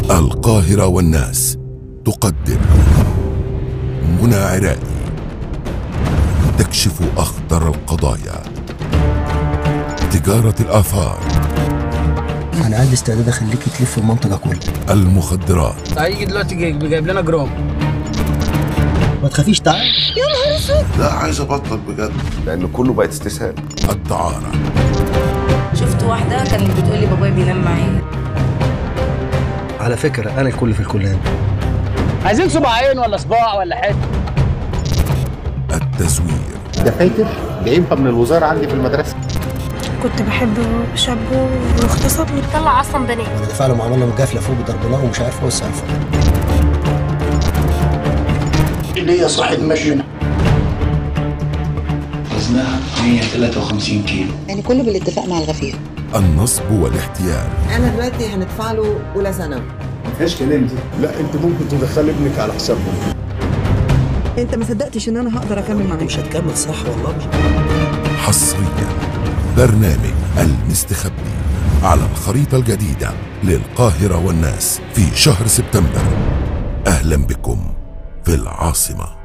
القاهرة والناس تقدم منى عراقي تكشف أخطر القضايا تجارة الآثار انا عندي استعداد اخليك تلف المنطقه كلها المخدرات هيجي دلوقتي جاي- جايب لنا جرام ما تخافيش تعال لا عايز ابطل بجد لان كله بقت استسهال الدعارة شفت واحدة كانت بتقول لي بابايا بينام معايا على فكره انا الكل في الكليه عايزين صباعين ولا صباع ولا حته التزوير دفاتر جايبها من الوزاره عندي في المدرسه كنت بحب شاب واغتصبني طلع اصلا بنات وانا دفع لهم عملنا مجافله فوق ضربناه ومش عارف اوسع الفرق ليا صاحب مشينا وزنها 153 كيلو يعني كله بالاتفاق مع الغفير النصب والاحتيال انا دلوقتي هندفع له اولى ثانوي لا انت ممكن تدخل ابنك على حسابهم انت ما صدقتش ان انا هقدر اكمل معاك مش هتكمل صح والله مش حصريا برنامج المستخبي على الخريطة الجديدة للقاهرة والناس في شهر سبتمبر أهلا بكم في العاصمة